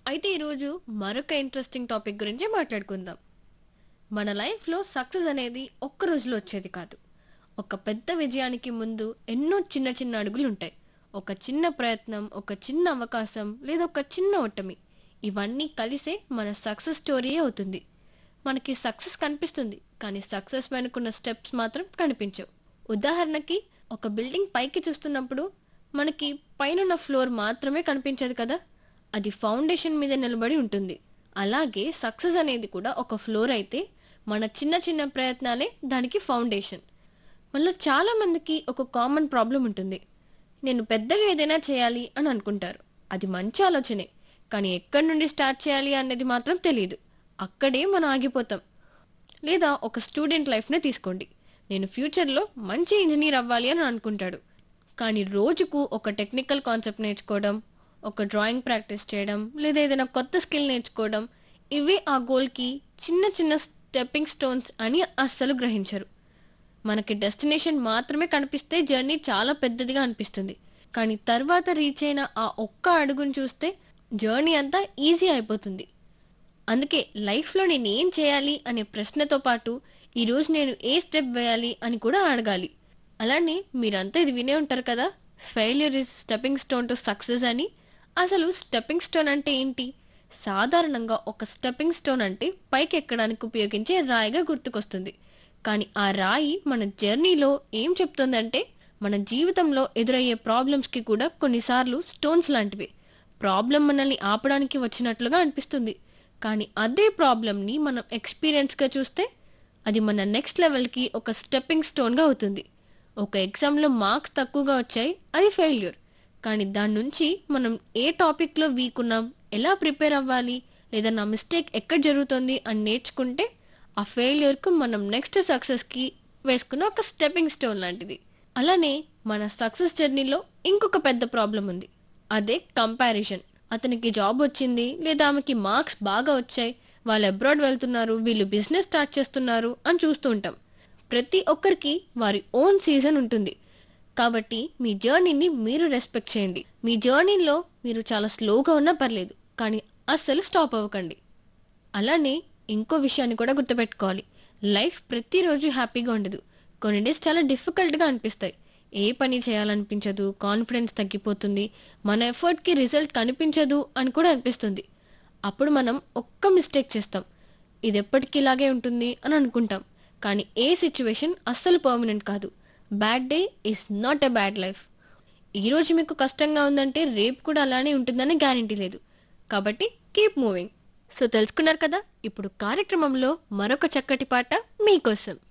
అయితే ఈరోజు మరొక ఇంట్రెస్టింగ్ టాపిక్ గురించి మాట్లాడుకుందాం మన లైఫ్లో సక్సెస్ అనేది ఒక్క రోజులో వచ్చేది కాదు ఒక పెద్ద విజయానికి ముందు ఎన్నో చిన్న చిన్న అడుగులు ఉంటాయి ఒక చిన్న ప్రయత్నం ఒక చిన్న అవకాశం లేదా ఒక చిన్న ఓటమి ఇవన్నీ కలిసే మన సక్సెస్ స్టోరీ అవుతుంది మనకి సక్సెస్ కనిపిస్తుంది కానీ సక్సెస్ వెనుకున్న స్టెప్స్ మాత్రం కనిపించవు ఉదాహరణకి ఒక బిల్డింగ్ పైకి చూస్తున్నప్పుడు మనకి పైనున్న ఫ్లోర్ మాత్రమే కనిపించదు కదా అది ఫౌండేషన్ మీద నిలబడి ఉంటుంది అలాగే సక్సెస్ అనేది కూడా ఒక ఫ్లోర్ అయితే మన చిన్న చిన్న ప్రయత్నాలే దానికి ఫౌండేషన్ మనలో చాలా మందికి ఒక కామన్ ప్రాబ్లం ఉంటుంది నేను పెద్దగా ఏదైనా చేయాలి అని అనుకుంటారు అది మంచి ఆలోచనే కానీ ఎక్కడి నుండి స్టార్ట్ చేయాలి అనేది మాత్రం తెలియదు అక్కడే మనం ఆగిపోతాం లేదా ఒక స్టూడెంట్ లైఫ్నే తీసుకోండి నేను ఫ్యూచర్లో మంచి ఇంజనీర్ అవ్వాలి అని అనుకుంటాడు కానీ రోజుకు ఒక టెక్నికల్ కాన్సెప్ట్ నేర్చుకోవడం ఒక డ్రాయింగ్ ప్రాక్టీస్ చేయడం లేదా ఏదైనా కొత్త స్కిల్ నేర్చుకోవడం ఇవే ఆ గోల్కి చిన్న చిన్న స్టెప్పింగ్ స్టోన్స్ అని అస్సలు గ్రహించరు మనకి డెస్టినేషన్ మాత్రమే కనిపిస్తే జర్నీ చాలా పెద్దదిగా అనిపిస్తుంది కానీ తర్వాత రీచ్ అయిన ఆ ఒక్క అడుగును చూస్తే జర్నీ అంతా ఈజీ అయిపోతుంది అందుకే లైఫ్లో నేను ఏం చేయాలి అనే ప్రశ్నతో పాటు ఈరోజు నేను ఏ స్టెప్ వేయాలి అని కూడా అడగాలి అలానే మీరంతా ఇది వినే ఉంటారు కదా failure is stepping stone to success అని అసలు స్టెప్పింగ్ స్టోన్ అంటే ఏంటి సాధారణంగా ఒక స్టెప్పింగ్ స్టోన్ అంటే పైకి ఎక్కడానికి ఉపయోగించే రాయిగా గుర్తుకొస్తుంది కానీ ఆ రాయి మన జర్నీలో ఏం చెప్తుందంటే మన జీవితంలో ఎదురయ్యే ప్రాబ్లమ్స్కి కూడా కొన్నిసార్లు స్టోన్స్ లాంటివి ప్రాబ్లం మనల్ని ఆపడానికి వచ్చినట్లుగా అనిపిస్తుంది కానీ అదే ప్రాబ్లమ్ని మనం ఎక్స్పీరియన్స్గా చూస్తే అది మన నెక్స్ట్ లెవెల్కి ఒక స్టెప్పింగ్ స్టోన్గా అవుతుంది ఒక ఎగ్జామ్లో మార్క్స్ తక్కువగా వచ్చాయి అది ఫెయిల్యూర్ కానీ దాని నుంచి మనం ఏ టాపిక్లో వీక్ ఉన్నాం ఎలా ప్రిపేర్ అవ్వాలి లేదా నా మిస్టేక్ ఎక్కడ జరుగుతుంది అని నేర్చుకుంటే ఆ ఫెయిల్యూర్కు మనం నెక్స్ట్ సక్సెస్కి వేసుకున్న ఒక స్టెప్పింగ్ స్టోన్ లాంటిది అలానే మన సక్సెస్ జర్నీలో ఇంకొక పెద్ద ప్రాబ్లం ఉంది అదే కంపారిజన్ అతనికి జాబ్ వచ్చింది లేదా ఆమెకి మార్క్స్ బాగా వచ్చాయి వాళ్ళు అబ్రాడ్ వెళ్తున్నారు వీళ్ళు బిజినెస్ స్టార్ట్ చేస్తున్నారు అని చూస్తూ ఉంటాం ప్రతి ఒక్కరికి వారి ఓన్ సీజన్ ఉంటుంది కాబట్టి మీ జర్నీని మీరు రెస్పెక్ట్ చేయండి మీ జర్నీలో మీరు చాలా స్లోగా ఉన్నా పర్లేదు కానీ అస్సలు స్టాప్ అవ్వకండి అలానే ఇంకో విషయాన్ని కూడా గుర్తుపెట్టుకోవాలి లైఫ్ ప్రతిరోజు హ్యాపీగా ఉండదు కొన్ని డేస్ చాలా డిఫికల్ట్గా అనిపిస్తాయి ఏ పని చేయాలనిపించదు కాన్ఫిడెన్స్ తగ్గిపోతుంది మన ఎఫర్ట్కి రిజల్ట్ కనిపించదు అని కూడా అనిపిస్తుంది అప్పుడు మనం ఒక్క మిస్టేక్ చేస్తాం ఇది ఎప్పటికీ ఇలాగే ఉంటుంది అని అనుకుంటాం కానీ ఏ సిచ్యువేషన్ అస్సలు పర్మనెంట్ కాదు bad day is not a bad life ఈరోజు మీకు కష్టంగా ఉందంటే రేపు కూడా అలానే ఉంటుందని గ్యారంటీ లేదు కాబట్టి కీప్ మూవింగ్ సో తెలుసుకున్నారు కదా ఇప్పుడు కార్యక్రమంలో మరొక చక్కటి పాట మీకోసం